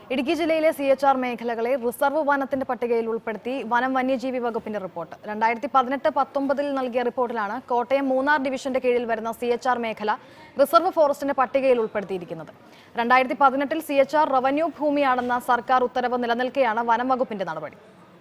ഇടുക്കി ജില്ലയിലെ C H R മേഖലകളെ reserve വനത്തിന്റെ പട്ടികയിൽ ഉൾപ്പെടുത്തി വനം വന്യജീവി വകുപ്പിന്റെ റിപ്പോർട്ട് രണ്ടായിരത്തി പതിനെട്ട് പത്തൊമ്പതിൽ നൽകിയ റിപ്പോർട്ടിലാണ് കോട്ടയം മൂന്നാർ ഡിവിഷന്റെ കീഴിൽ വരുന്ന സി എച്ച് ആർ മേഖല റിസർവ് ഫോറസ്റ്റിന്റെ പട്ടികയിൽ ഉൾപ്പെടുത്തിയിരിക്കുന്നത് രണ്ടായിരത്തി പതിനെട്ടിൽ സി എച്ച് ആർ റവന്യൂ ഭൂമിയാണെന്ന സർക്കാർ ഉത്തരവ് നിലനിൽക്കെയാണ് വനം വകുപ്പിന്റെ നടപടി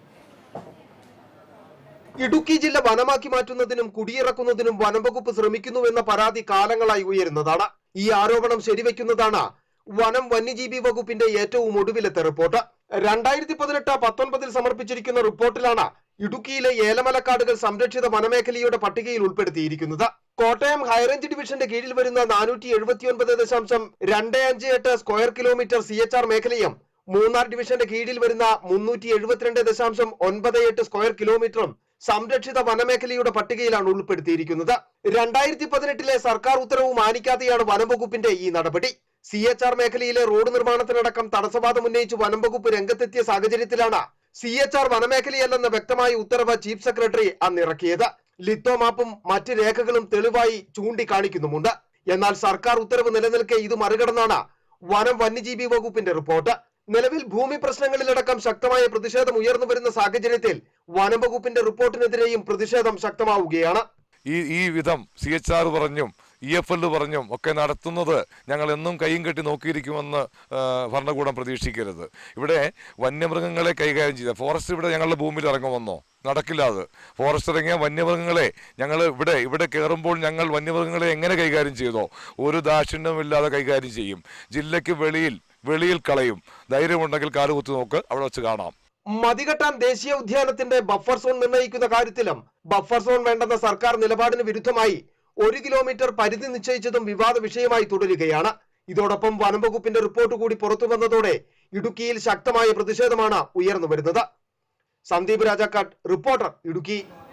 ഇടുക്കി ജില്ല വനമാക്കി മാറ്റുന്നതിനും കുടിയിറക്കുന്നതിനും വനംവകുപ്പ് ശ്രമിക്കുന്നുവെന്ന പരാതി കാലങ്ങളായി ഉയരുന്നതാണ് ഈ ആരോപണം ശരിവെക്കുന്നതാണ് വനം വന്യജീവി വകുപ്പിന്റെ ഏറ്റവും ഒടുവിലത്തെ റിപ്പോർട്ട് രണ്ടായിരത്തി പതിനെട്ട് പത്തൊൻപതിൽ സമർപ്പിച്ചിരിക്കുന്ന റിപ്പോർട്ടിലാണ് ഇടുക്കിയിലെ ഏലമലക്കാടുകൾ സംരക്ഷിത വനമേഖലയുടെ പട്ടികയിൽ ഉൾപ്പെടുത്തിയിരിക്കുന്നത് കോട്ടയം ഹൈറേഞ്ച് ഡിവിഷന്റെ കീഴിൽ വരുന്ന നാനൂറ്റി എഴുപത്തിയൊൻപത് ദശാംശം രണ്ട് അഞ്ച് എട്ട് square kilometre C H R മേഖലയും മൂന്നാർ ഡിവിഷന്റെ കീഴിൽ വരുന്ന മുന്നൂറ്റി എഴുപത്തിരണ്ട് ദശാംശം ഒൻപത് എട്ട് സ്ക്വയർ കിലോമീറ്ററും സംരക്ഷിത വനമേഖലയുടെ പട്ടികയിലാണ് ഉൾപ്പെടുത്തിയിരിക്കുന്നത് രണ്ടായിരത്തി പതിനെട്ടിലെ സർക്കാർ ഉത്തരവ് മാനിക്കാതെയാണ് വനംവകുപ്പിന്റെ ഈ നടപടി സി എച്ച് ആർ മേഖലയിലെ റോഡ് നിർമ്മാണത്തിനടക്കം തടസ്സവാദം ഉന്നയിച്ച് വനംവകുപ്പ് രംഗത്തെത്തിയ സാഹചര്യത്തിലാണ് സി എച്ച് ആർ വനമേഖലയല്ലെന്ന വ്യക്തമായ ഉത്തരവ് ചീഫ് സെക്രട്ടറി അന്ന് ഇറക്കിയത് ലിത്തോ മാപ്പും മറ്റ് രേഖകളും തെളിവായി ചൂണ്ടിക്കാണിക്കുന്നുമുണ്ട് എന്നാൽ സർക്കാർ ഉത്തരവ് നിലനിൽക്കെ ഇത് മറികടന്നാണ് വനം വന്യജീവി വകുപ്പിന്റെ റിപ്പോർട്ട് നിലവിൽ ഭൂമി പ്രശ്നങ്ങളിലടക്കം ശക്തമായ പ്രതിഷേധം ഉയർന്നു വരുന്ന സാഹചര്യത്തിൽ വനം വകുപ്പിന്റെ റിപ്പോർട്ടിനെതിരെയും പ്രതിഷേധം ശക്തമാവുകയാണ് ഈ ഈ വിധം സി എച്ച് ആർ പറഞ്ഞും ഇ എഫ് എൽ പറഞ്ഞും ഒക്കെ നടത്തുന്നത് ഞങ്ങൾ എന്നും കൈയും കെട്ടി നോക്കിയിരിക്കുമെന്ന് ആ, ഭരണകൂടം പ്രതീക്ഷിക്കരുത് ഇവിടെ വന്യമൃഗങ്ങളെ കൈകാര്യം ചെയ്ത ഫോറസ്റ്റ് ഇവിടെ ഞങ്ങളുടെ ഭൂമിയിൽ ഇറങ്ങുമെന്നോ നടക്കില്ല അത് ഫോറസ്റ്റ് ഇറങ്ങിയ വന്യമൃഗങ്ങളെ ഞങ്ങൾ ഇവിടെ ഇവിടെ കയറുമ്പോൾ ഞങ്ങൾ വന്യമൃഗങ്ങളെ എങ്ങനെ കൈകാര്യം ചെയ്തോ ഒരു ദാക്ഷിണ്യമില്ലാതെ കൈകാര്യം ചെയ്യും ജില്ലയ്ക്ക് വെളിയിൽ വെളിയിൽ കളയും ധൈര്യമുണ്ടെങ്കിൽ കാലുകുത്തി നോക്ക് അവിടെ വെച്ച് കാണാം മതികെട്ടാൻ ദേശീയ ഉദ്യാനത്തിന്റെ ബഫർ സോൺ നിർണ്ണയിക്കുന്ന കാര്യത്തിലും ബഫർ സോൺ വേണ്ടെന്ന സർക്കാർ നിലപാടിന് വിരുദ്ധമായി ഒരു കിലോമീറ്റർ പരിധി നിശ്ചയിച്ചതും വിവാദ വിഷയമായി തുടരുകയാണ് ഇതോടൊപ്പം വനംവകുപ്പിന്റെ റിപ്പോർട്ട് കൂടി പുറത്തു വന്നതോടെ ഇടുക്കിയിൽ ശക്തമായ പ്രതിഷേധമാണ് ഉയർന്നു വരുന്നത് സന്ദീപ് രാജാക്കാട് റിപ്പോർട്ടർ ഇടുക്കി